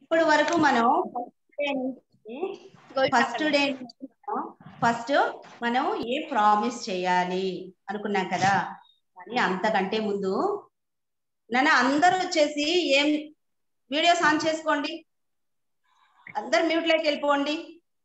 ఇప్పుడు వరకు మనం ఫస్ట్ డే ఫస్ట్ మనం ఏ ప్రామిస్ చేయాలి అనుకున్నాం కదా కానీ అంతకంటే ముందు నాన్న అందరూ వచ్చేసి ఏం వీడియోస్ ఆన్ చేసుకోండి అందరు మ్యూట్ లోకి వెళ్ళిపోండి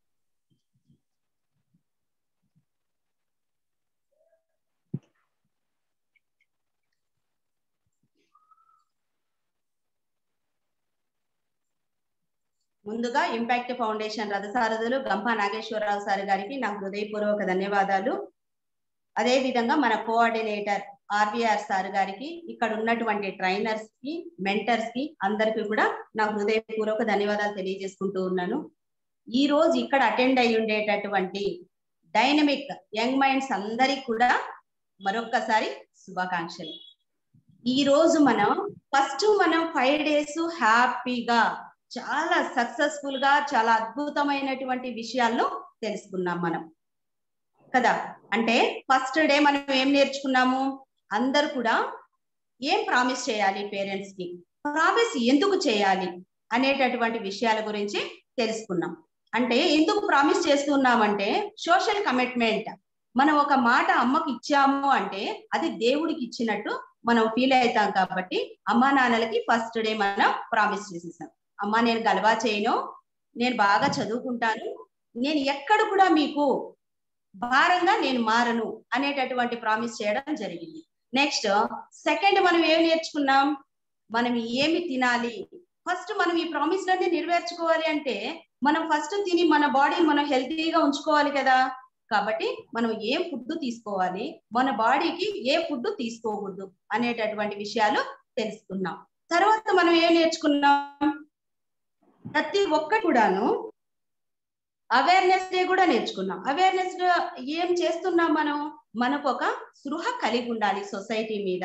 ముందుగా ఇంపాక్ట్ ఫౌండేషన్ రథసారథులు గంప నాగేశ్వరరావు సార్ గారికి నా హృదయపూర్వక ధన్యవాదాలు అదే విధంగా మన కోఆర్డినేటర్ ఆర్వీఆర్ సార్ గారికి ఇక్కడ ఉన్నటువంటి ట్రైనర్స్ కి మెంటర్స్ కి అందరికీ కూడా నా హృదయపూర్వక ధన్యవాదాలు తెలియజేసుకుంటూ ఉన్నాను ఈ రోజు ఇక్కడ అటెండ్ అయి ఉండేటటువంటి డైనమిక్ యంగ్ మైండ్స్ అందరికి కూడా మరొక్కసారి శుభాకాంక్షలు ఈ రోజు మనం ఫస్ట్ మనం ఫైవ్ డేస్ హ్యాపీగా చాలా సక్సెస్ఫుల్ గా చాలా అద్భుతమైనటువంటి విషయాలను తెలుసుకున్నాం మనం కదా అంటే ఫస్ట్ డే మనం ఏం నేర్చుకున్నాము అందరు కూడా ఏం ప్రామిస్ చేయాలి పేరెంట్స్ కి ప్రామిస్ ఎందుకు చేయాలి అనేటటువంటి విషయాల గురించి తెలుసుకున్నాం అంటే ఎందుకు ప్రామిస్ చేస్తున్నామంటే సోషల్ కమిట్మెంట్ మనం ఒక మాట అమ్మకి ఇచ్చాము అంటే అది దేవుడికి ఇచ్చినట్టు మనం ఫీల్ అవుతాం కాబట్టి అమ్మా నాన్నలకి ఫస్ట్ డే మనం ప్రామిస్ చేసేసాం అమ్మా నేను గలవా చేయను నేను బాగా చదువుకుంటాను నేను ఎక్కడ కూడా మీకు భారంగా నేను మారను అనేటటువంటి ప్రామిస్ చేయడం జరిగింది నెక్స్ట్ సెకండ్ మనం ఏం నేర్చుకున్నాం మనం ఏమి తినాలి ఫస్ట్ మనం ఈ ప్రామిస్ అన్ని నెరవేర్చుకోవాలి అంటే మనం ఫస్ట్ తిని మన బాడీని మనం హెల్తీగా ఉంచుకోవాలి కదా కాబట్టి మనం ఏం ఫుడ్ తీసుకోవాలి మన బాడీకి ఏ ఫుడ్ తీసుకోకూడదు అనేటటువంటి విషయాలు తెలుసుకున్నాం తర్వాత మనం ఏం నేర్చుకున్నాం ప్రతి ఒక్కటి కూడాను అవేర్నెస్ డే కూడా నేర్చుకున్నాం అవేర్నెస్ డే ఏం చేస్తున్నాం మనం మనకు ఒక స్పృహ కలిగి ఉండాలి సొసైటీ మీద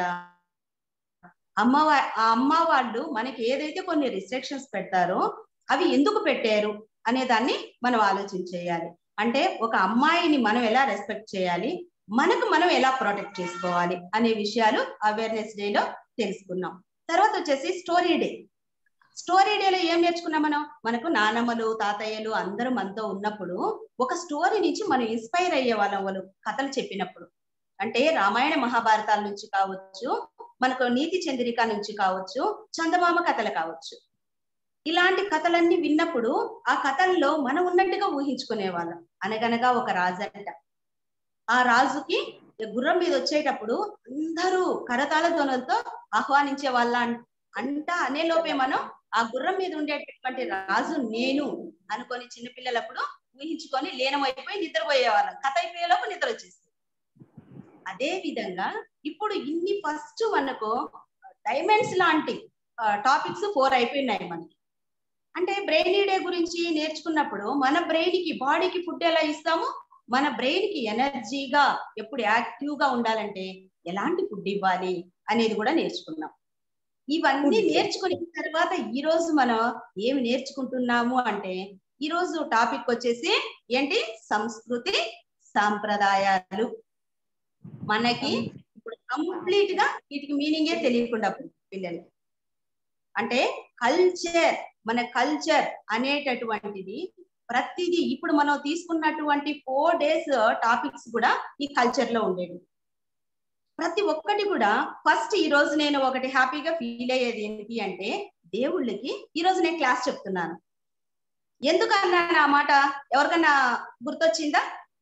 అమ్మ ఆ అమ్మ వాళ్ళు మనకి ఏదైతే కొన్ని రిస్ట్రిక్షన్స్ పెడతారో అవి ఎందుకు పెట్టారు అనే దాన్ని మనం ఆలోచించేయాలి అంటే ఒక అమ్మాయిని మనం ఎలా రెస్పెక్ట్ చేయాలి మనకు మనం ఎలా ప్రొటెక్ట్ చేసుకోవాలి అనే విషయాలు అవేర్నెస్ డేలో తెలుసుకున్నాం తర్వాత వచ్చేసి స్టోరీ డే స్టోరీ డేలో ఏం నేర్చుకున్నాం మనం మనకు నానమ్మలు తాతయ్యలు అందరూ మనతో ఉన్నప్పుడు ఒక స్టోరీ నుంచి మనం ఇన్స్పైర్ అయ్యే వాళ్ళం వాళ్ళు కథలు చెప్పినప్పుడు అంటే రామాయణ మహాభారతాల నుంచి కావచ్చు మనకు నీతి చంద్రిక నుంచి కావచ్చు చందమామ కథలు కావచ్చు ఇలాంటి కథలన్నీ విన్నప్పుడు ఆ కథల్లో మనం ఉన్నట్టుగా ఊహించుకునే వాళ్ళం అనగనగా ఒక రాజంట ఆ రాజుకి గుర్రం మీద వచ్చేటప్పుడు అందరూ కరతాళ ధ్వనులతో ఆహ్వానించే వాళ్ళ అంట అనే లోపే మనం ఆ గుర్రం మీద ఉండేటటువంటి రాజు నేను అనుకొని చిన్నపిల్లలప్పుడు ఊహించుకొని లీనమైపోయి నిద్రపోయే వాళ్ళం కథ అయిపోయేలోపు నిద్ర వచ్చేస్తుంది అదే విధంగా ఇప్పుడు ఇన్ని ఫస్ట్ మనకు డైమండ్స్ లాంటి టాపిక్స్ ఫోర్ అయిపోయినాయి మనకి అంటే బ్రెయిన్ డే గురించి నేర్చుకున్నప్పుడు మన బ్రెయిన్ కి బాడీకి ఫుడ్ ఎలా ఇస్తాము మన బ్రెయిన్ కి ఎనర్జీగా ఎప్పుడు యాక్టివ్ గా ఉండాలంటే ఎలాంటి ఫుడ్ ఇవ్వాలి అనేది కూడా నేర్చుకున్నాం ఇవన్నీ నేర్చుకున్న తర్వాత ఈ రోజు మనం ఏమి నేర్చుకుంటున్నాము అంటే ఈ రోజు టాపిక్ వచ్చేసి ఏంటి సంస్కృతి సాంప్రదాయాలు మనకి ఇప్పుడు కంప్లీట్ గా వీటికి మీనింగే తెలియకుండా పిల్లలకి అంటే కల్చర్ మన కల్చర్ అనేటటువంటిది ప్రతిదీ ఇప్పుడు మనం తీసుకున్నటువంటి ఫోర్ డేస్ టాపిక్స్ కూడా ఈ కల్చర్ లో ఉండేవి ప్రతి ఒక్కటి కూడా ఫస్ట్ ఈ రోజు నేను ఒకటి హ్యాపీగా ఫీల్ అయ్యేది ఏంటి అంటే దేవుళ్ళకి ఈ రోజు నేను క్లాస్ చెప్తున్నాను ఎందుకన్నాను ఆ మాట ఎవరికన్నా గుర్తొచ్చిందా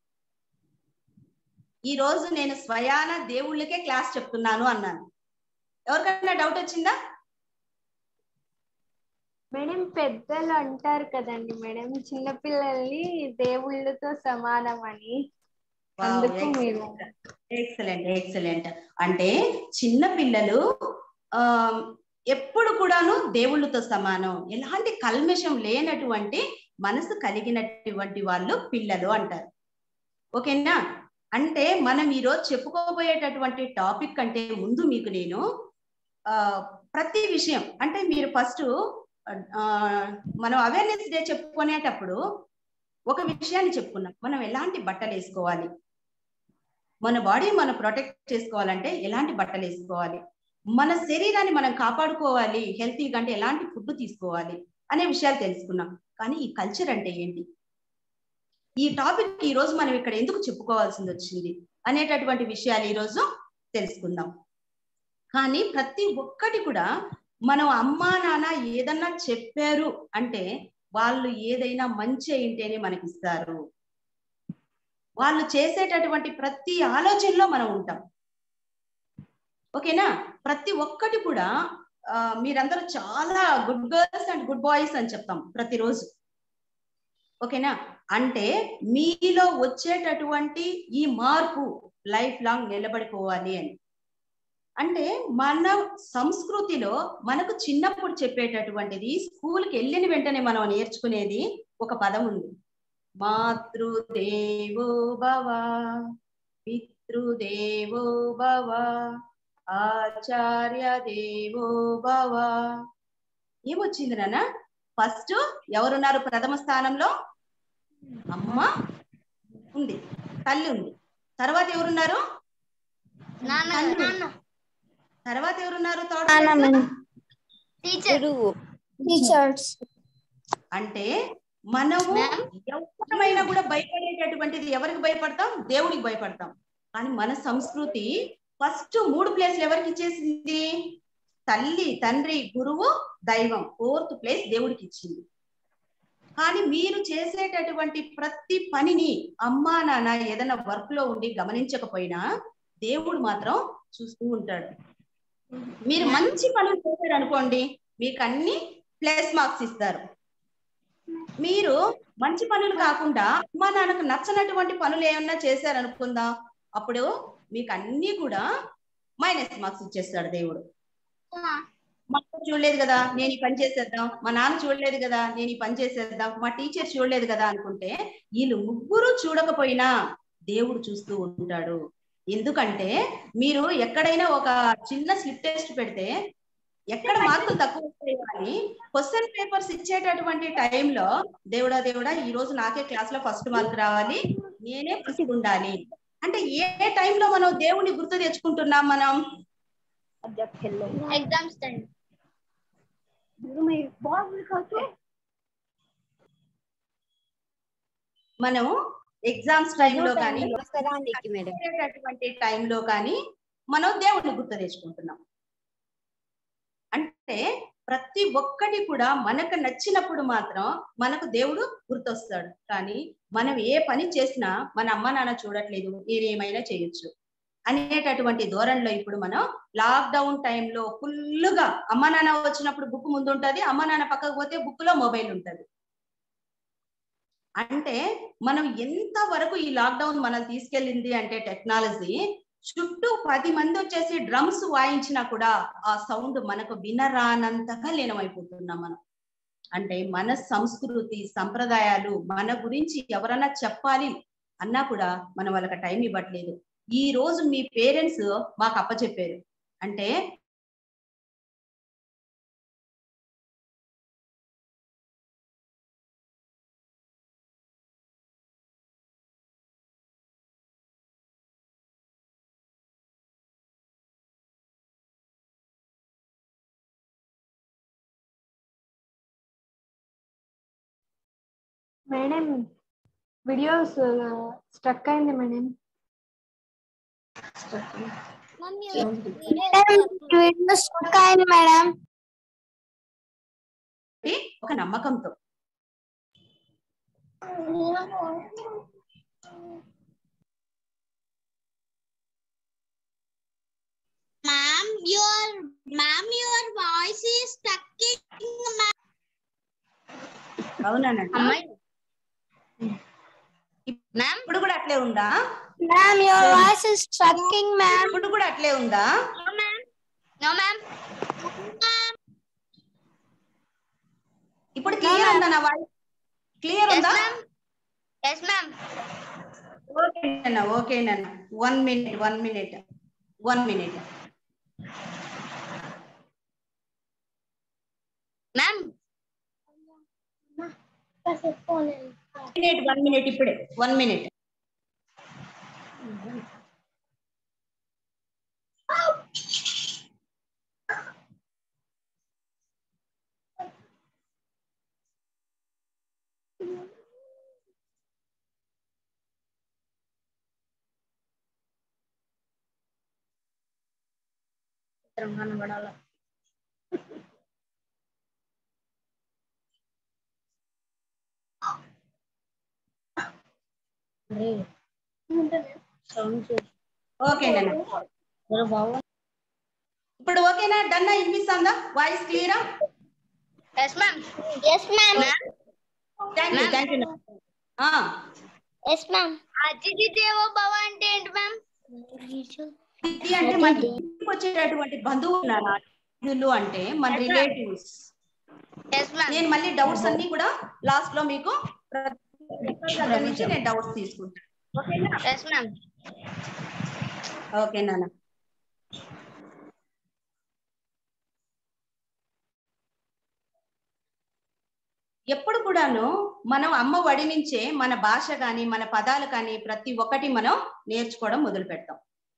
ఈ రోజు నేను స్వయాన దేవుళ్ళకే క్లాస్ చెప్తున్నాను అన్నాను ఎవరికన్నా డౌట్ వచ్చిందా మేడం పెద్దలు అంటారు కదండి మేడం చిన్నపిల్లల్ని దేవుళ్ళతో సమానం అని అందుకు మీరు ఎక్సలెంట్ ఎక్సలెంట్ అంటే చిన్న పిల్లలు ఆ ఎప్పుడు కూడాను దేవుళ్ళతో సమానం ఎలాంటి కల్మషం లేనటువంటి మనసు కలిగినటువంటి వాళ్ళు పిల్లలు అంటారు ఓకేనా అంటే మనం ఈరోజు చెప్పుకోబోయేటటువంటి టాపిక్ అంటే ముందు మీకు నేను ఆ ప్రతి విషయం అంటే మీరు ఫస్ట్ మనం అవేర్నెస్ డే చెప్పుకునేటప్పుడు ఒక విషయాన్ని చెప్పుకున్నాం మనం ఎలాంటి బట్టలు వేసుకోవాలి మన బాడీ మనం ప్రొటెక్ట్ చేసుకోవాలంటే ఎలాంటి బట్టలు వేసుకోవాలి మన శరీరాన్ని మనం కాపాడుకోవాలి హెల్తీగా అంటే ఎలాంటి ఫుడ్ తీసుకోవాలి అనే విషయాలు తెలుసుకున్నాం కానీ ఈ కల్చర్ అంటే ఏంటి ఈ టాపిక్ ఈ రోజు మనం ఇక్కడ ఎందుకు చెప్పుకోవాల్సింది వచ్చింది అనేటటువంటి విషయాలు ఈ రోజు తెలుసుకుందాం కానీ ప్రతి ఒక్కటి కూడా మనం అమ్మా నాన్న ఏదన్నా చెప్పారు అంటే వాళ్ళు ఏదైనా మంచి అయింటేనే మనకిస్తారు వాళ్ళు చేసేటటువంటి ప్రతి ఆలోచనలో మనం ఉంటాం ఓకేనా ప్రతి ఒక్కటి కూడా ఆ, మీరందరూ చాలా good girls and good boys అని చెప్తాం ప్రతిరోజు ఓకేనా అంటే మీలో వచ్చేటటువంటి ఈ మార్పు లైఫ్ లాంగ్ నిలబడిపోవాలి అని అంటే మన సంస్కృతిలో మనకు చిన్నప్పుడు చెప్పేటటువంటిది స్కూల్కి వెళ్ళిన వెంటనే మనం నేర్చుకునేది ఒక పదం ఉంది మాతృదేవో భవ పితృదేవో భవ ఆచార్య దేవో భవ ఏమొచ్చింది నాన్న ఫస్ట్ ఎవరున్నారు ప్రథమ స్థానంలో అమ్మ ఉంది తల్లి ఉంది తర్వాత ఎవరున్నారు తల్లి ఉంది. తర్వాత ఎవరున్నారు థర్డ్ ప్లేస్ గురువు టీచర్స్ అంటే మనము ఎవరైనా కూడా భయపడేటటువంటిది ఎవరికి భయపడతాం దేవుడికి భయపడతాం కానీ మన సంస్కృతి ఫస్ట్ మూడు ప్లేస్లు ఎవరికి ఇచ్చేసింది తల్లి తండ్రి గురువు దైవం ఫోర్త్ ప్లేస్ దేవుడికి ఇచ్చింది కానీ మీరు చేసేటటువంటి ప్రతి పనిని అమ్మా నాన్న ఏదైనా వర్క్ లో ఉండి గమనించకపోయినా దేవుడు మాత్రం చూస్తూ ఉంటాడు మీరు మంచి పనులు చేశారు అనుకోండి మీకు అన్ని ప్లస్ మార్క్స్ ఇస్తారు మీరు మంచి పనులు కాకుండా అమ్మా నాన్నకు నచ్చనటువంటి పనులు ఏమన్నా చేశారు అనుకుందాం అప్పుడు మీకు అన్ని కూడా మైనస్ మార్క్స్ ఇచ్చేస్తాడు దేవుడు మా అమ్మ చూడలేదు కదా నేను ఈ పని చేసేద్దాం మా నాన్న చూడలేదు కదా నేను ఈ పని చేసేద్దాం మా టీచర్ చూడలేదు కదా అనుకుంటే వీళ్ళు ముగ్గురు చూడకపోయినా దేవుడు చూస్తూ ఉంటాడు ఎందుకంటే మీరు ఎక్కడైనా ఒక చిన్న స్లిప్ టెస్ట్ పెడితే ఎక్కడ మార్కులు తక్కువ వస్తాయి కానీ క్వశ్చన్ పేపర్స్ ఇచ్చేటటువంటి టైంలో దేవుడా దేవుడా ఈ రోజు నాకే క్లాస్ లో ఫస్ట్ మార్క్ రావాలి నేనే ఫస్ట్ ఉండాలి అంటే ఏ టైంలో మనం దేవుని గుర్తు తెచ్చుకుంటున్నాం మనం ఎగ్జామ్స్ టైం మనం ఎగ్జామ్స్ టైంలో కానీ అవసరానికి మేడం చేసేటటువంటి టైంలో కానీ మనం దేవుడిని గుర్తు తెచ్చుకుంటున్నాం అంటే ప్రతి ఒక్కటి కూడా మనకు నచ్చినప్పుడు మాత్రం మనకు దేవుడు గుర్తొస్తాడు కానీ మనం ఏ పని చేసినా మన అమ్మ నాన్న చూడట్లేదు నేనేమైనా చేయొచ్చు అనేటటువంటి ధోరణిలో ఇప్పుడు మనం లాక్డౌన్ టైంలో ఫుల్గా అమ్మ నాన్న వచ్చినప్పుడు బుక్ ముందు ఉంటది అమ్మ నాన్న పక్కకు పోతే బుక్ లో మొబైల్ ఉంటది అంటే మనం ఎంత వరకు ఈ లాక్డౌన్ మనం తీసుకెళ్ళింది అంటే టెక్నాలజీ చుట్టూ పది మంది వచ్చేసి డ్రమ్స్ వాయించినా కూడా ఆ సౌండ్ మనకు వినరానంతగా లీనమైపోతున్నాం మనం అంటే మన సంస్కృతి సంప్రదాయాలు మన గురించి ఎవరన్నా చెప్పాలి అన్నా కూడా మనం వాళ్ళకి టైం ఇవ్వట్లేదు ఈ రోజు మీ పేరెంట్స్ మాకు అప్పచెప్పారు అంటే మేడం వీడియోస్ స్ట్రక్ అయింది మేడం వీడియో స్టక్ అయింది మేడం ఒక నమ్మకంతో Ma'am, your ma'am, your voice is stuck in అవునానండి Ma'am, ఇప్పుడు కూడా అట్లే ఉందా ma'am your voice is strucking ma'am ఇప్పుడు కూడా అట్లే ఉందా no ma'am, no ma'am. ఇప్పుడు క్లియర్ ఉందా నా వాయిస్ క్లియర్ Yes ఉందా ma'am. Yes ma'am. ఓకేనన్న ఓకేనన్న one minute one minute one minute Ma'am, minute one minute ఇప్పుడే వన్ మినిట్ కనబడాల ఓకేనా ఇప్పుడు ఓకేనా డన్నా వినిపిస్తుందా వాయిస్ క్లియరా yes ma'am yes ma'am thank you thank you yes ma'am అతిథి దేవో భవ అంటే ఏంటి మ్యామ్ ఇది అంటే మన ఇంటికి వచ్చేటటువంటి బంధువులు అతిథులు అంటే మన రిలేటివ్స్ ఎస్ మ్యామ్ నేను మళ్ళీ డౌట్స్ అన్ని కూడా లాస్ట్ లో మీకు దగ్గర నుంచి నేను డౌట్స్ తీసుకుంటాను ఓకేనా ఎస్ మ్యామ్ ఓకే నాన్న ఎప్పుడు కూడాను మనం అమ్మ వడి నుంచే మన భాష కానీ మన పదాలు కానీ ప్రతి ఒక్కటి మనం నేర్చుకోవడం మొదలు పెడతాం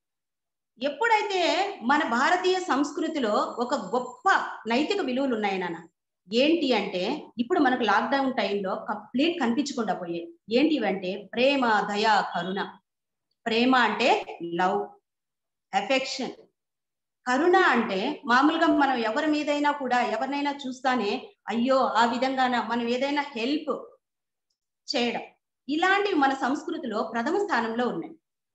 ఎప్పుడైతే మన భారతీయ సంస్కృతిలో ఒక గొప్ప నైతిక విలువలు ఉన్నాయి నాన్న ఏంటి అంటే ఇప్పుడు మనకు లాక్డౌన్ టైంలో కంప్లీట్ కనిపించకుండా పోయాయి ఏంటివంటే ప్రేమ దయ కరుణ ప్రేమ అంటే లవ్ ఎఫెక్షన్ కరుణ అంటే మామూలుగా మనం ఎవరి మీదైనా కూడా ఎవరినైనా చూస్తానే అయ్యో ఆ విధంగా మనం ఏదైనా హెల్ప్ చేయడం ఇలాంటివి మన సంస్కృతిలో ప్రథమ స్థానంలో ఉన్నాయి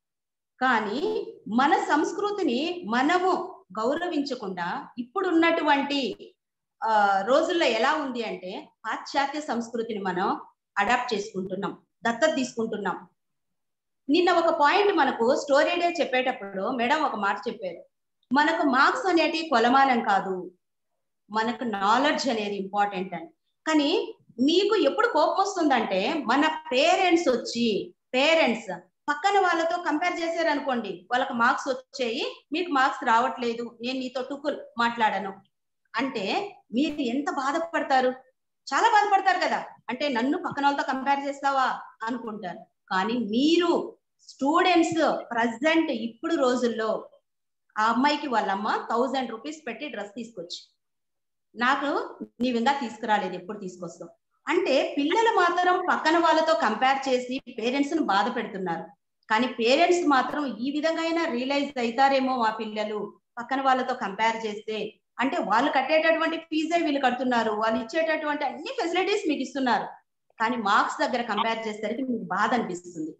కానీ మన సంస్కృతిని మనము గౌరవించకుండా ఇప్పుడు ఉన్నటువంటి ఆ రోజుల్లో ఎలా ఉంది అంటే పాశ్చాత్య సంస్కృతిని మనం అడాప్ట్ చేసుకుంటున్నాం దత్తత తీసుకుంటున్నాం నిన్న ఒక పాయింట్ మనకు స్టోరీ డే చెప్పేటప్పుడు మేడం ఒక మాట చెప్పారు మనకు మార్క్స్ అనేటి కొలమానం కాదు మనకు నాలెడ్జ్ అనేది ఇంపార్టెంట్ అని కానీ మీకు ఎప్పుడు కోపం వస్తుందంటే మన పేరెంట్స్ వచ్చి పేరెంట్స్ పక్కన వాళ్ళతో కంపేర్ చేశారు అనుకోండి వాళ్ళకి మార్క్స్ వచ్చాయి మీకు మార్క్స్ రావట్లేదు నేను నీతో టుకుల్ మాట్లాడను అంటే మీరు ఎంత బాధపడతారు చాలా బాధపడతారు కదా అంటే నన్ను పక్కన వాళ్ళతో కంపేర్ చేస్తావా అనుకుంటారు కానీ మీరు స్టూడెంట్స్ ప్రజెంట్ ఇప్పుడు రోజుల్లో ఆ అమ్మాయికి వాళ్ళమ్మ థౌజండ్ రూపీస్ పెట్టి డ్రెస్ తీసుకొచ్చి నాకు నీవు ఇంకా తీసుకురాలేదు ఎప్పుడు తీసుకొస్తావు అంటే పిల్లలు మాత్రం పక్కన వాళ్ళతో కంపేర్ చేసి పేరెంట్స్ ను బాధ పెడుతున్నారు కానీ పేరెంట్స్ మాత్రం ఈ విధంగా అయినా రియలైజ్ అవుతారేమో మా పిల్లలు పక్కన వాళ్ళతో కంపేర్ చేస్తే అంటే వాళ్ళు కట్టేటటువంటి ఫీజే వీళ్ళు కడుతున్నారు వాళ్ళు ఇచ్చేటటువంటి అన్ని ఫెసిలిటీస్ మీకు ఇస్తున్నారు కానీ మార్క్స్ దగ్గర కంపేర్ చేసేసరికి మీకు బాధ అనిపిస్తుంది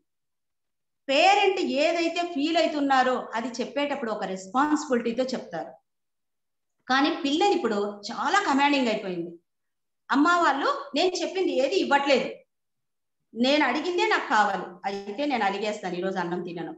పేరెంట్ ఏదైతే ఫీల్ అవుతున్నారో అది చెప్పేటప్పుడు ఒక రెస్పాన్సిబిలిటీతో చెప్తారు కానీ పిల్లలు ఇప్పుడు చాలా కమాండింగ్ అయిపోయింది అమ్మ వాళ్ళు నేను చెప్పింది ఏది ఇవ్వట్లేదు నేను అడిగిందే నాకు కావాలి అయితే నేను అడిగేస్తాను ఈరోజు అన్నం తినను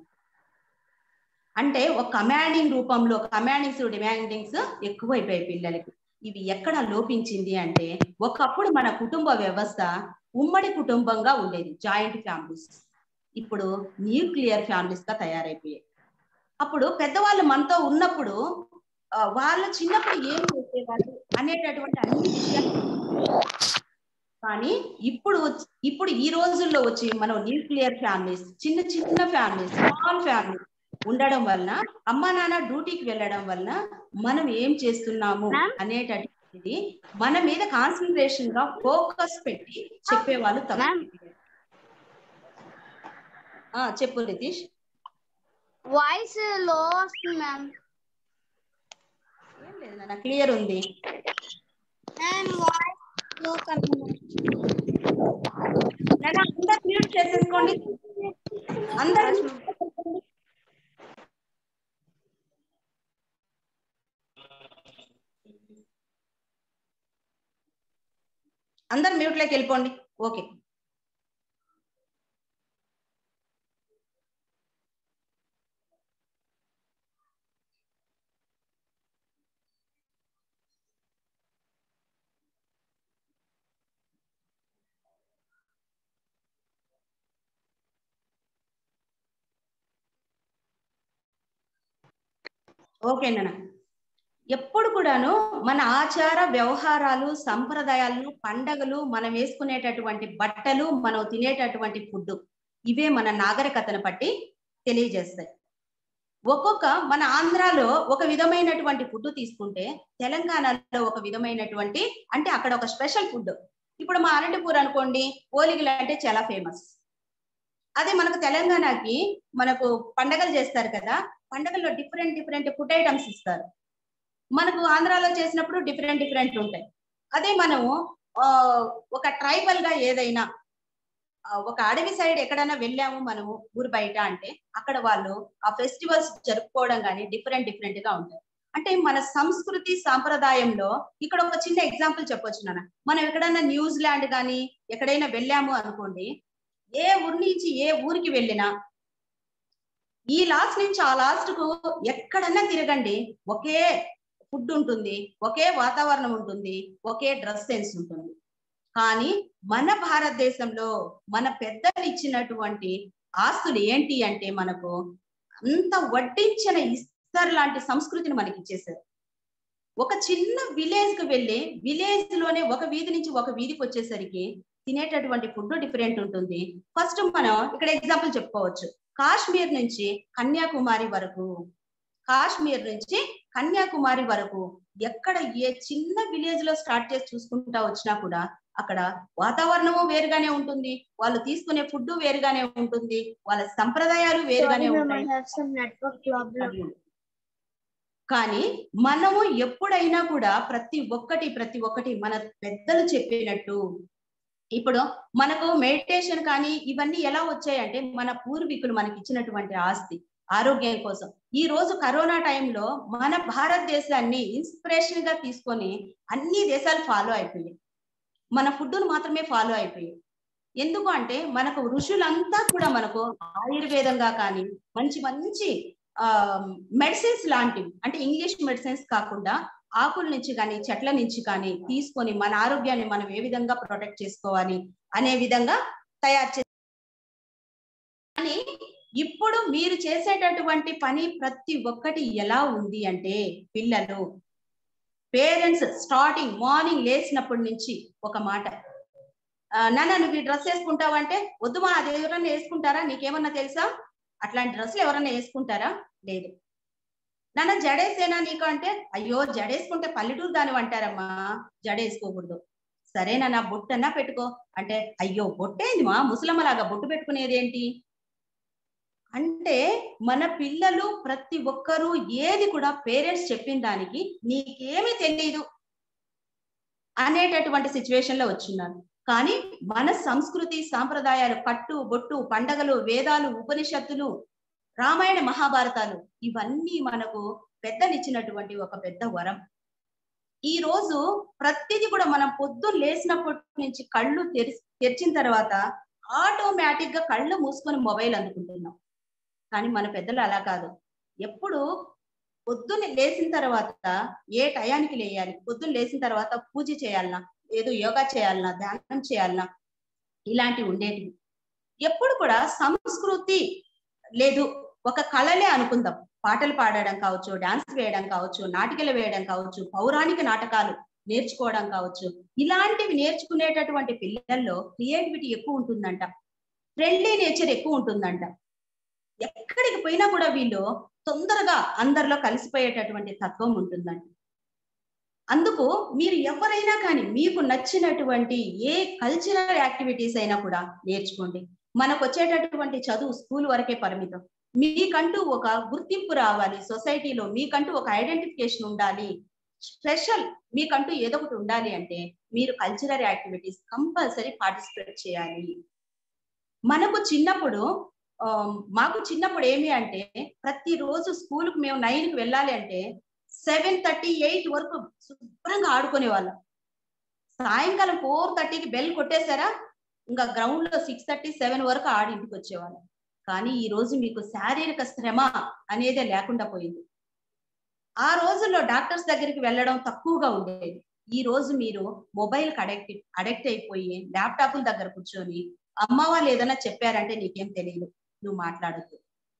అంటే ఒక కమాండింగ్ రూపంలో కమాండింగ్స్ డిమాండింగ్స్ ఎక్కువైపోయాయి పిల్లలకి ఇవి ఎక్కడ లోపించింది అంటే ఒకప్పుడు మన కుటుంబ వ్యవస్థ ఉమ్మడి కుటుంబంగా ఉండేది జాయింట్ ఫ్యామిలీస్ ఇప్పుడు న్యూక్లియర్ ఫ్యామిలీస్ గా తయారైపోయాయి అప్పుడు పెద్దవాళ్ళు మనతో ఉన్నప్పుడు ఆ, వాళ్ళు చిన్నప్పుడు ఏం చేసేవాళ్ళు అనేటటువంటి అన్ని విషయాలు కానీ ఇప్పుడు వచ్చి- ఇప్పుడు ఈ రోజుల్లో వచ్చి మనం న్యూక్లియర్ ఫ్యామిలీస్ చిన్న చిన్న ఫ్యామిలీస్ స్మాల్ ఫ్యామిలీస్ ఉండడం వలన అమ్మా నాన్న డ్యూటీకి వెళ్ళడం వలన మనం ఏం చేస్తున్నాము Ma'am? అనేటటువంటిది మన మీద కాన్సన్ట్రేషన్ గా ఫోకస్ పెట్టి చెప్పేవాళ్ళు తక్కువ Ma'am? ఆ, చెప్పు నితీష్ వాయిస్ లో వస్తుంది మ్యామ్ ఏం లేదు నాన్న క్లియర్ ఉంది మ్యామ్ వాయిస్ లో నాన్న అందరు మ్యూట్ చేసేసుకోండి అందరు అందరు మ్యూట్ లోకి వెళ్ళిపోండి ఓకే ఓకేనా ఎప్పుడు కూడాను మన ఆచార వ్యవహారాలు సంప్రదాయాలు పండగలు మనం వేసుకునేటటువంటి బట్టలు మనం తినేటటువంటి ఫుడ్ ఇవే మన నాగరికతను బట్టి తెలియజేస్తాయి ఒక్కొక్క మన ఆంధ్రాలో ఒక విధమైనటువంటి ఫుడ్ తీసుకుంటే తెలంగాణలో ఒక విధమైనటువంటి అంటే అక్కడ ఒక స్పెషల్ ఫుడ్ ఇప్పుడు మా అనంతపూర్ అనుకోండి ఓలిగలు అంటే చాలా ఫేమస్ అదే మనకు తెలంగాణకి మనకు పండగలు చేస్తారు కదా పండగల్లో డిఫరెంట్ డిఫరెంట్ ఫుడ్ ఐటమ్స్ ఇస్తారు మనకు ఆంధ్రాలో చేసినప్పుడు డిఫరెంట్ డిఫరెంట్ ఉంటాయి అదే మనము ఆ, ఒక ట్రైబల్ గా ఏదైనా ఆ, ఒక అడవి సైడ్ ఎక్కడైనా వెళ్ళాము మనము ఊరు బయట అంటే అక్కడ వాళ్ళు ఆ ఫెస్టివల్స్ జరుపుకోవడం కానీ డిఫరెంట్ డిఫరెంట్ గా ఉంటాయి అంటే మన సంస్కృతి సాంప్రదాయంలో ఇక్కడ ఒక చిన్న ఎగ్జాంపుల్ చెప్పొచ్చు నాన్న మనం ఎక్కడైనా న్యూజిలాండ్ కానీ ఎక్కడైనా వెళ్ళాము అనుకోండి ఏ ఊరి నుంచి ఏ ఊరికి వెళ్ళినా ఈ లాస్ట్ నుంచి ఆ లాస్ట్ కు ఎక్కడన్నా తిరగండి ఒకే ఫుడ్ ఉంటుంది ఒకే వాతావరణం ఉంటుంది ఒకే డ్రెస్ సెన్స్ ఉంటుంది కానీ మన భారతదేశంలో మన పెద్దలు ఇచ్చినటువంటి ఆస్తులు ఏంటి అంటే మనకు అంత వడ్డించిన ఇస్తర్ లాంటి సంస్కృతిని మనకి ఇచ్చేసారు ఒక చిన్న విలేజ్ కు వెళ్ళి విలేజ్ లోనే ఒక వీధి నుంచి ఒక వీధికి వచ్చేసరికి తినేటటువంటి ఫుడ్ డిఫరెంట్ ఉంటుంది ఫస్ట్ మనం ఇక్కడ ఎగ్జాంపుల్ చెప్పుకోవచ్చు కాశ్మీర్ నుంచి కన్యాకుమారి వరకు కాశ్మీర్ నుంచి కన్యాకుమారి వరకు ఎక్కడ ఏ చిన్న విలేజ్ లో స్టార్ట్ చేసి చూసుకుంటా వచ్చినా కూడా అక్కడ వాతావరణము వేరుగానే ఉంటుంది వాళ్ళు తీసుకునే ఫుడ్ వేరుగానే ఉంటుంది వాళ్ళ సంప్రదాయాలు వేరుగానే Sorry, ma'am, I ఉంటాయి have some network problem. కానీ మనము ఎప్పుడైనా కూడా ప్రతి ఒక్కటి ప్రతి ఒక్కటి మన పెద్దలు చెప్పినట్టు ఇప్పుడు మనకు మెడిటేషన్ కానీ ఇవన్నీ ఎలా వచ్చాయంటే మన పూర్వీకులు మనకి ఇచ్చినటువంటి ఆస్తి ఆరోగ్యం కోసం ఈ రోజు కరోనా టైంలో మన భారతదేశాన్ని ఇన్స్పిరేషన్ గా తీసుకొని అన్ని దేశాలు ఫాలో అయిపోయాయి మన ఫుడ్ను మాత్రమే ఫాలో అయిపోయాయి ఎందుకు అంటే మనకు ఋషులంతా కూడా మనకు ఆయుర్వేదంగా కానీ మంచి మంచి ఆ మెడిసిన్స్ లాంటివి అంటే ఇంగ్లీష్ మెడిసిన్స్ కాకుండా ఆకుల నుంచి కానీ చెట్ల నుంచి కానీ తీసుకొని మన ఆరోగ్యాన్ని మనం ఏ విధంగా ప్రొటెక్ట్ చేసుకోవాలి అనే విధంగా తయారు చే కానీ ఇప్పుడు మీరు చేసేటటువంటి పని ప్రతి ఒక్కటి ఎలా ఉంది అంటే పిల్లలు పేరెంట్స్ స్టార్టింగ్ మార్నింగ్ లేచినప్పటి నుంచి ఒక మాట ఆ, నాన్న నువ్వు ఈ డ్రెస్ వేసుకుంటావంటే వద్దు మా అది ఎవరన్నా వేసుకుంటారా నీకేమన్నా తెలుసా అట్లాంటి డ్రెస్సులు ఎవరన్నా వేసుకుంటారా లేదు నాన్న జడేసేనా నీకు అంటే అయ్యో జడేసుకుంటే పల్లెటూరు దాని అంటారమ్మా జడేసుకోకూడదు సరేనా నా బొట్టన్నా పెట్టుకో అంటే అయ్యో బొట్టేంది మా ముసలమ్మలాగా బొట్టు పెట్టుకునేది ఏంటి అంటే మన పిల్లలు ప్రతి ఒక్కరూ ఏది కూడా పేరెంట్స్ చెప్పిన దానికి నీకేమీ తెలియదు అనేటటువంటి సిచ్యువేషన్ లో వచ్చిన్నారు కానీ మన సంస్కృతి సాంప్రదాయాలు కట్టు బొట్టు పండగలు వేదాలు ఉపనిషత్తులు రామాయణ మహాభారతాలు ఇవన్నీ మనకు పెద్దలిచ్చినటువంటి ఒక పెద్ద వరం ఈ రోజు ప్రతిదీ కూడా మనం పొద్దున్న లేచినప్పటి నుంచి కళ్ళు తెరిచి తెరిచిన తర్వాత ఆటోమేటిక్ గా కళ్ళు మూసుకొని మొబైల్ అందుకుంటున్నాం కానీ మన పెద్దలు అలా కాదు ఎప్పుడు పొద్దున్న లేచిన తర్వాత ఏ టయానికి లేయాలి పొద్దున్న లేచిన తర్వాత పూజ చేయాలన్నా ఏదో యోగా చేయాలన్నా ధ్యానం చేయాలన్నా ఇలాంటివి ఉండేటివి ఎప్పుడు కూడా సంస్కృతి లేదు ఒక కళలే అనుకుందాం పాటలు పాడడం కావచ్చు డాన్స్ వేయడం కావచ్చు నాటికలు వేయడం కావచ్చు పౌరాణిక నాటకాలు నేర్చుకోవడం కావచ్చు ఇలాంటివి నేర్చుకునేటటువంటి పిల్లల్లో క్రియేటివిటీ ఎక్కువ ఉంటుందంట ఫ్రెండ్లీ నేచర్ ఎక్కువ ఉంటుందంట ఎక్కడికి పోయినా కూడా వీళ్ళు తొందరగా అందరిలో కలిసిపోయేటటువంటి తత్వం ఉంటుందంట అందుకు మీరు ఎవరైనా కానీ మీకు నచ్చినటువంటి ఏ కల్చరల్ యాక్టివిటీస్ అయినా కూడా నేర్చుకోండి మనకు వచ్చేటటువంటి చదువు స్కూల్ వరకే పరిమితం మీకంటూ ఒక గుర్తింపు రావాలి సొసైటీలో మీకంటూ ఒక ఐడెంటిఫికేషన్ ఉండాలి స్పెషల్ మీకంటూ ఏదో ఒకటి ఉండాలి అంటే మీరు కల్చరల్ యాక్టివిటీస్ కంపల్సరీ పార్టిసిపేట్ చేయాలి మనకు చిన్నప్పుడు ఆ, మాకు చిన్నప్పుడు ఏమి అంటే ప్రతిరోజు స్కూల్ కు మేము నైన్ కి వెళ్ళాలి అంటే సెవెన్ థర్టీ ఎయిట్ వరకు శుభ్రంగా ఆడుకునే వాళ్ళం సాయంకాలం ఫోర్ థర్టీకి బెల్ కొట్టేశారా ఇంకా గ్రౌండ్ లో సిక్స్ థర్టీ సెవెన్ వరకు ఆడి ఇంటికి వచ్చేవాళ్ళం కానీ ఈ రోజు మీకు శారీరక శ్రమ అనేదే లేకుండా పోయింది ఆ రోజుల్లో డాక్టర్స్ దగ్గరికి వెళ్ళడం తక్కువగా ఉండేది ఈ రోజు మీరు మొబైల్ కి అడక్ట్ అడక్ట్ అయిపోయి ల్యాప్టాప్ల దగ్గర కూర్చొని అమ్మ వాళ్ళు ఏదైనా చెప్పారంటే నీకేం తెలియదు నువ్వు మాట్లాడద్దు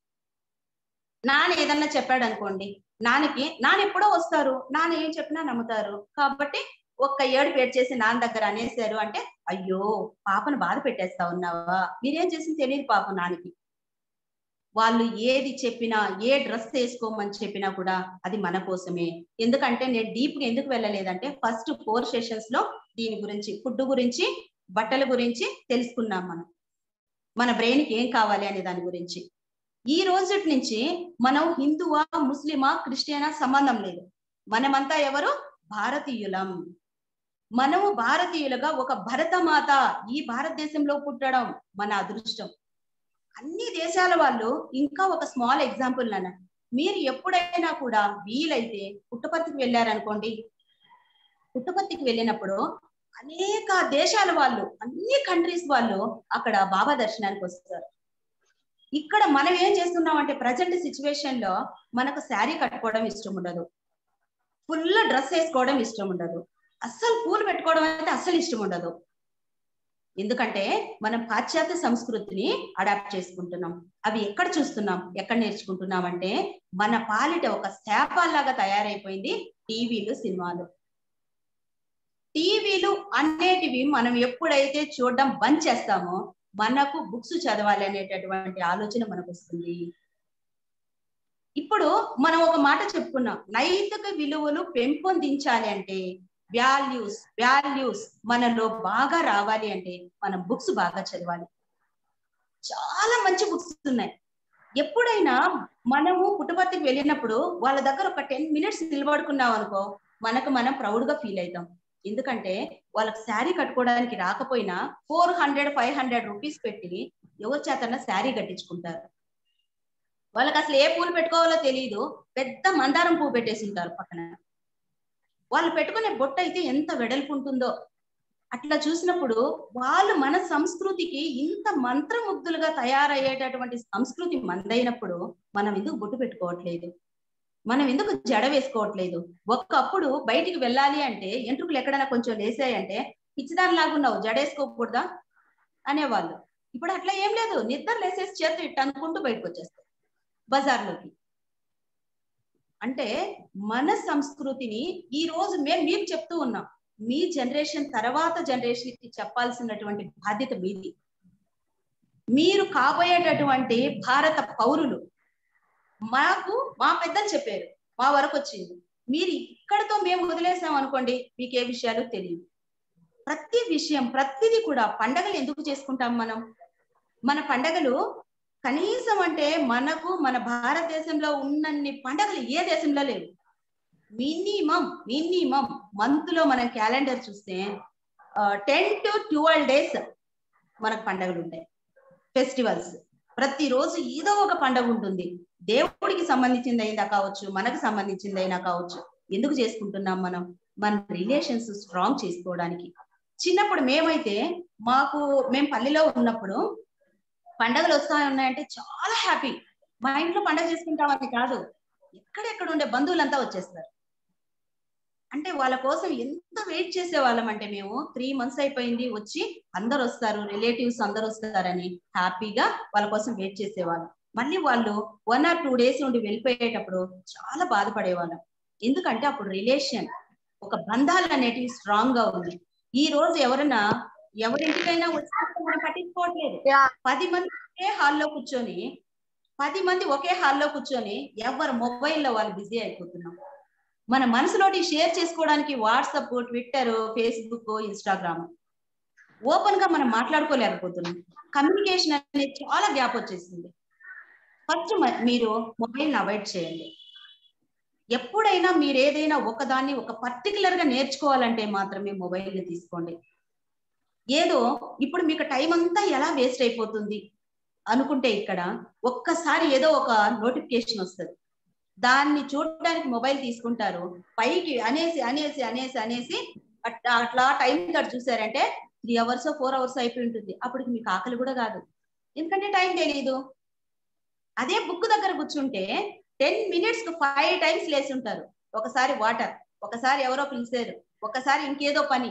నాన్న ఏదన్నా చెప్పాడు అనుకోండి నాన్నకి నాన్న ఎప్పుడో వస్తారు నాన్న ఏం చెప్పినా నమ్ముతారు కాబట్టి ఒక్క ఏడు పేరు చేసి నాన్న దగ్గర అనేసారు అంటే అయ్యో పాపను బాధ పెట్టేస్తా ఉన్నావా మీరేం చేసింది తెలియదు పాపం నాన్నకి వాళ్ళు ఏది చెప్పినా ఏ డ్రెస్ వేసుకోమని చెప్పినా కూడా అది మన కోసమే ఎందుకంటే నేను డీప్ గా ఎందుకు వెళ్ళలేదంటే ఫస్ట్ ఫోర్ సెషన్స్ లో దీని గురించి ఫుడ్ గురించి బట్టల గురించి తెలుసుకున్నాం మనం మన బ్రెయిన్ కి ఏం కావాలి అనే దాని గురించి ఈ రోజు నుంచి మనం హిందువా ముస్లిమా క్రిస్టియనా సంబంధం లేదు మనమంతా ఎవరు భారతీయులం మనము భారతీయులుగా ఒక భరతమాత ఈ భారతదేశంలో పుట్టడం మన అదృష్టం అన్ని దేశాల వాళ్ళు ఇంకా ఒక స్మాల్ ఎగ్జాంపుల్ నాన్న మీరు ఎప్పుడైనా కూడా వీలైతే పుట్టపర్తికి వెళ్ళారనుకోండి పుట్టపర్తికి వెళ్ళినప్పుడు అనేక దేశాల వాళ్ళు అన్ని కంట్రీస్ వాళ్ళు అక్కడ బాబా దర్శనానికి వస్తారు ఇక్కడ మనం ఏం చేస్తున్నాం అంటే ప్రజెంట్ సిచ్యువేషన్ లో మనకు శారీ కట్టుకోవడం ఇష్టం ఉండదు ఫుల్ డ్రెస్ వేసుకోవడం ఇష్టం ఉండదు అస్సలు పూలు పెట్టుకోవడం అయితే అస్సలు ఇష్టం ఉండదు ఎందుకంటే మనం పాశ్చాత్య సంస్కృతిని అడాప్ట్ చేసుకుంటున్నాం అవి ఎక్కడ చూస్తున్నాం ఎక్కడ నేర్చుకుంటున్నాం అంటే మన పాలిట ఒక శాపాల్లాగా తయారైపోయింది టీవీలు సినిమాలు టీవీలు అనేటివి మనం ఎప్పుడైతే చూడడం బంద్ చేస్తామో మనకు బుక్స్ చదవాలి అనేటటువంటి ఆలోచన మనకు వస్తుంది ఇప్పుడు మనం ఒక మాట చెప్పుకున్నాం నైతిక విలువలు పెంపొందించాలి అంటే వాల్యూస్ వాల్యూస్ మనలో బాగా రావాలి అంటే మనం బుక్స్ బాగా చదవాలి చాలా మంచి బుక్స్ ఉన్నాయి ఎప్పుడైనా మనము పుట్టపర్తికి వెళ్ళినప్పుడు వాళ్ళ దగ్గర ఒక టెన్ మినిట్స్ నిలబడుకున్నాం అనుకో మనకు మనం ప్రౌడ్ గా ఫీల్ అవుతాం ఎందుకంటే వాళ్ళకి శారీ కట్టుకోవడానికి రాకపోయినా four hundred five hundred rupees పెట్టి ఎవరి చేతన శారీ కట్టించుకుంటారు వాళ్ళకి అసలు ఏ పూలు పెట్టుకోవాలో తెలియదు పెద్ద మందారం పువ్వు పెట్టేసి ఉంటారు పక్కన వాళ్ళు పెట్టుకునే బొట్టు అయితే ఎంత వెడల్పు ఉంటుందో అట్లా చూసినప్పుడు వాళ్ళు మన సంస్కృతికి ఇంత మంత్రముగ్ధులుగా తయారయ్యేటటువంటి సంస్కృతి మందైనప్పుడు మనం ఎందుకు బొట్టు పెట్టుకోవట్లేదు మనం ఎందుకు జడ వేసుకోవట్లేదు ఒక్కప్పుడు బయటికి వెళ్ళాలి అంటే ఎంట్రుకలు ఎక్కడైనా కొంచెం లేసాయంటే పిచ్చిదాని లాగున్నావు జడ వేసుకోకూడదా అనేవాళ్ళు ఇప్పుడు అట్లా ఏం లేదు నిద్ర లేసేసి చేతులు ఇట్టు అనుకుంటూ బయటకు వచ్చేస్తాయి బజార్లోకి అంటే మన సంస్కృతిని ఈ రోజు మేము మీకు చెప్తూ ఉన్నాం మీ జనరేషన్ తర్వాత జనరేషన్ కి చెప్పాల్సినటువంటి బాధ్యత మీది మీరు కాబోయేటటువంటి భారత పౌరులు మాకు మా పెద్దలు చెప్పారు మా వరకు వచ్చింది మీరు ఇక్కడతో మేము వదిలేసాం అనుకోండి మీకు ఏ విషయాలు తెలియదు ప్రతి విషయం ప్రతిదీ కూడా పండగలు ఎందుకు చేసుకుంటాం మనం మన పండగలు కనీసం అంటే మనకు మన భారతదేశంలో ఉన్నన్ని పండగలు ఏ దేశంలో లేవు మినిమం మినిమం మంత్ లో మనం క్యాలెండర్ చూస్తే టెన్ టు ట్వెల్వ్ డేస్ మనకు పండగలు ఉంటాయి ఫెస్టివల్స్ ప్రతిరోజు ఏదో ఒక పండగ ఉంటుంది దేవుడికి సంబంధించింది అయినా కావచ్చు మనకు సంబంధించింది అయినా కావచ్చు ఎందుకు చేసుకుంటున్నాం మనం మన రిలేషన్స్ స్ట్రాంగ్ చేసుకోవడానికి చిన్నప్పుడు మేమైతే మాకు మేము పల్లెలో ఉన్నప్పుడు పండగలు వస్తా ఉన్నాయంటే చాలా హ్యాపీ మా ఇంట్లో పండగ చేసుకుంటామని కాదు ఎక్కడెక్కడ ఉండే బంధువులంతా వచ్చేస్తారు అంటే వాళ్ళ కోసం ఎంత వెయిట్ చేసే వాళ్ళం అంటే మేము త్రీ మంత్స్ అయిపోయింది వచ్చి అందరు వస్తారు రిలేటివ్స్ అందరు వస్తారని హ్యాపీగా వాళ్ళ కోసం వెయిట్ చేసేవాళ్ళం మళ్ళీ వాళ్ళు వన్ ఆర్ టూ డేస్ నుండి వెళ్ళిపోయేటప్పుడు చాలా బాధపడేవాళ్ళం ఎందుకంటే అప్పుడు రిలేషన్ ఒక బంధాలు అనేటివి స్ట్రాంగ్ గా ఉంది ఈ రోజు ఎవరైనా ఎవరింటికైనా వచ్చినప్పుడు మనం పట్టించుకోవట్లేదు పది మంది ఒకే హాల్లో కూర్చొని పది మంది ఒకే హాల్లో కూర్చొని ఎవరు మొబైల్లో వాళ్ళు బిజీ అయిపోతున్నాం మన మనసులోటి షేర్ చేసుకోవడానికి WhatsApp Twitter Facebook Instagram open గా మనం మాట్లాడుకోలేకపోతున్నాం కమ్యూనికేషన్ అనేది చాలా గ్యాప్ వచ్చేసింది ఫస్ట్ మీరు మొబైల్ అవాయిడ్ చేయండి ఎప్పుడైనా మీరు ఏదైనా ఒకదాన్ని ఒక పర్టికులర్ గా నేర్చుకోవాలంటే మాత్రమే మొబైల్ ని తీసుకోండి ఏదో ఇప్పుడు మీకు టైం అంతా ఎలా వేస్ట్ అయిపోతుంది అనుకుంటే ఇక్కడ ఒక్కసారి ఏదో ఒక నోటిఫికేషన్ వస్తుంది దాన్ని చూడడానికి మొబైల్ తీసుకుంటారు పైకి అనేసి అనేసి అనేసి అనేసి అట్లా అట్లా టైం గడు చూసారంటే త్రీ అవర్స్ ఫోర్ అవర్స్ అయిపోయి ఉంటుంది అప్పటికి మీకు ఆకలి కూడా కాదు ఎందుకంటే టైం తెలియదు అదే బుక్ దగ్గర కూర్చుంటే టెన్ మినిట్స్ కు ఫైవ్ టైమ్స్ లేసి ఉంటారు ఒకసారి వాటర్ ఒకసారి ఎవరో పిలిచారు ఒకసారి ఇంకేదో పని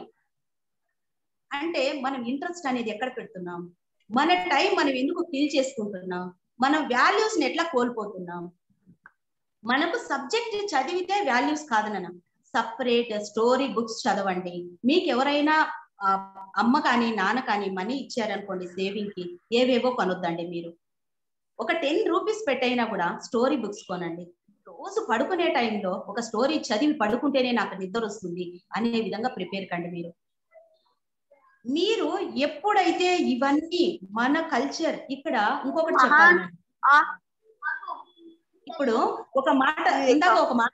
అంటే మనం ఇంట్రెస్ట్ అనేది ఎక్కడ పెడుతున్నాం మన టైం మనం ఎందుకు ఫీల్ చేసుకుంటున్నాం మన వాల్యూస్ ని ఎట్లా కోల్పోతున్నాం మనకు సబ్జెక్ట్ చదివితే వాల్యూస్ కాదనన సపరేట్ స్టోరీ బుక్స్ చదవండి మీకు ఎవరైనా అమ్మ కానీ నాన్న కానీ మనీ ఇచ్చారనుకోండి సేవింగ్ కి ఏవేవో కొనొద్దండి మీరు ఒక టెన్ రూపీస్ పెట్టైనా కూడా స్టోరీ బుక్స్ కొనండి రోజు పడుకునే టైంలో ఒక స్టోరీ చదివి పడుకుంటేనే నాకు నిద్ర వస్తుంది అనే విధంగా ప్రిపేర్ కండి మీరు మీరు ఎప్పుడైతే ఇవన్నీ మన కల్చర్ ఇక్కడ ఇంకొకటి చెప్పాలి ఇప్పుడు ఒక మాట ఇందాక ఒక మాట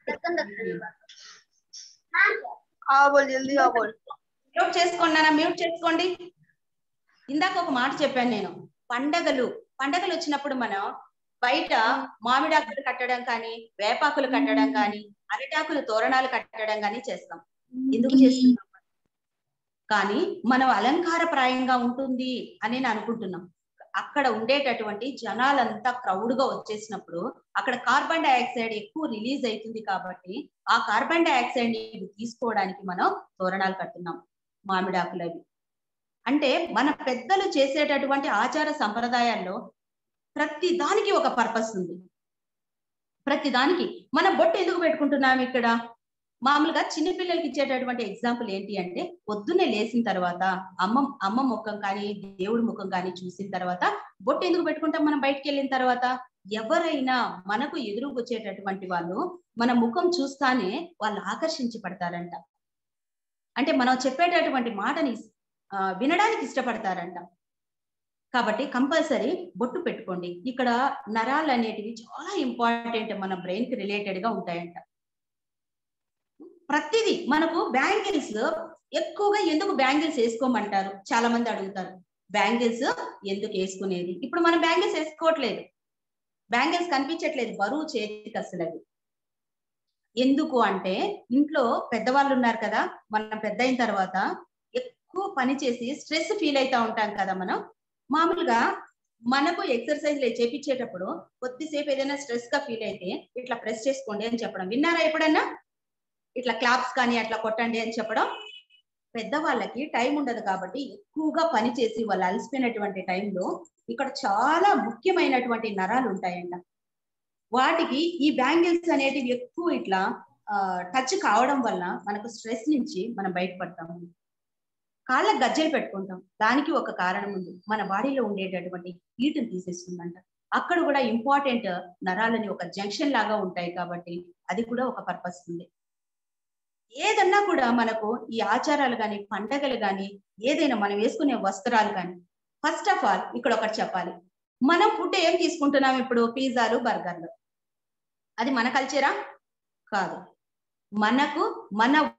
हाँ बोल जल्दी हाँ बोल మ్యూట్ చేసుకోండి నాన్న మ్యూట్ చేసుకోండి ఇందాక ఒక మాట చెప్పాను నేను పండగలు పండగలు వచ్చినప్పుడు మనం బయట మామిడాకులు కట్టడం కానీ వేపాకులు కట్టడం కానీ అరిటాకులు తోరణాలు కట్టడం కానీ చేస్తాం ఎందుకు చేస్తున్నాం కానీ మనం అలంకారప్రాయంగా ఉంటుంది అని నేను అనుకుంటున్నాం అక్కడ ఉండేటటువంటి జనాలంతా క్రౌడ్ గా వచ్చేసినప్పుడు అక్కడ కార్బన్ డైఆక్సైడ్ ఎక్కువ రిలీజ్ అవుతుంది కాబట్టి ఆ కార్బన్ డైఆక్సైడ్ ని తీసుకోవడానికి మనం తోరణాలు కడుతున్నాం మామిడాకులు అవి అంటే మన పెద్దలు చేసేటటువంటి ఆచార సంప్రదాయాల్లో ప్రతి దానికి ఒక పర్పస్ ఉంది ప్రతి దానికి మన బొట్టు ఎందుకు పెట్టుకుంటున్నాం ఇక్కడ మామూలుగా చిన్నపిల్లలకి ఇచ్చేటటువంటి ఎగ్జాంపుల్ ఏంటి అంటే పొద్దున్నే లేచిన తర్వాత అమ్మ అమ్మ ముఖం కానీ దేవుడి ముఖం కానీ చూసిన తర్వాత బొట్టు ఎందుకు పెట్టుకుంటాం మనం బయటికి వెళ్ళిన తర్వాత ఎవరైనా మనకు ఎదురు వచ్చేటటువంటి వాళ్ళు మన ముఖం చూస్తానే వాళ్ళు ఆకర్షించి పడతారంట అంటే మనం చెప్పేటటువంటి మాటని ఆ, వినడానికి ఇష్టపడతారంట కాబట్టి కంపల్సరీ బొట్టు పెట్టుకోండి ఇక్కడ నరాలు అనేటివి చాలా ఇంపార్టెంట్ మన బ్రెయిన్ కి రిలేటెడ్ గా ఉంటాయంట ప్రతిదీ మనకు బ్యాంగిల్స్ ఎక్కువగా ఎందుకు బ్యాంగిల్స్ వేసుకోమంటారు చాలా మంది అడుగుతారు బ్యాంగిల్స్ ఎందుకు వేసుకునేది ఇప్పుడు మనం బ్యాంగిల్స్ వేసుకోవట్లేదు బ్యాంగిల్స్ కనిపించట్లేదు బరువు చేతికి అసలు అవి ఎందుకు అంటే ఇంట్లో పెద్దవాళ్ళు ఉన్నారు కదా మనం పెద్ద అయిన తర్వాత ఎక్కువ పని చేసి స్ట్రెస్ ఫీల్ అవుతా ఉంటాం కదా మనం మామూలుగా మనకు ఎక్సర్సైజ్ చేపించేటప్పుడు కొద్దిసేపు ఏదైనా స్ట్రెస్ గా ఫీల్ అయితే ఇట్లా ప్రెస్ చేసుకోండి అని చెప్పడం విన్నారా ఎప్పుడన్నా ఇట్లా క్లాప్స్ కానీ అట్లా కొట్టండి అని చెప్పడం పెద్దవాళ్ళకి టైం ఉండదు కాబట్టి ఎక్కువగా పని చేసి వాళ్ళు అలసిపోయినటువంటి టైంలో ఇక్కడ చాలా ముఖ్యమైనటువంటి నరాలు ఉంటాయంట వాటికి ఈ బ్యాంగిల్స్ అనేటివి ఎక్కువ ఇట్లా టచ్ కావడం వల్ల మనకు స్ట్రెస్ నుంచి మనం బయటపడతాము కాళ్ళ గజ్జలు పెట్టుకుంటాం దానికి ఒక కారణం ఉంది మన బాడీలో ఉండేటటువంటి హీట్ని తీసేస్తుందంట అక్కడ కూడా ఇంపార్టెంట్ నరాలని ఒక జంక్షన్ లాగా ఉంటాయి కాబట్టి అది కూడా ఒక పర్పస్ ఉంది ఏదన్నా కూడా మనకు ఈ ఆచారాలు కానీ పండగలు కానీ ఏదైనా మనం వేసుకునే వస్త్రాలు కానీ ఫస్ట్ ఆఫ్ ఆల్ ఇక్కడ ఒకటి చెప్పాలి మనం ఫుడ్ ఏం తీసుకుంటున్నాం ఇప్పుడు పిజ్జాలు బర్గర్లు అది మన కల్చరా కాదు మనకు మన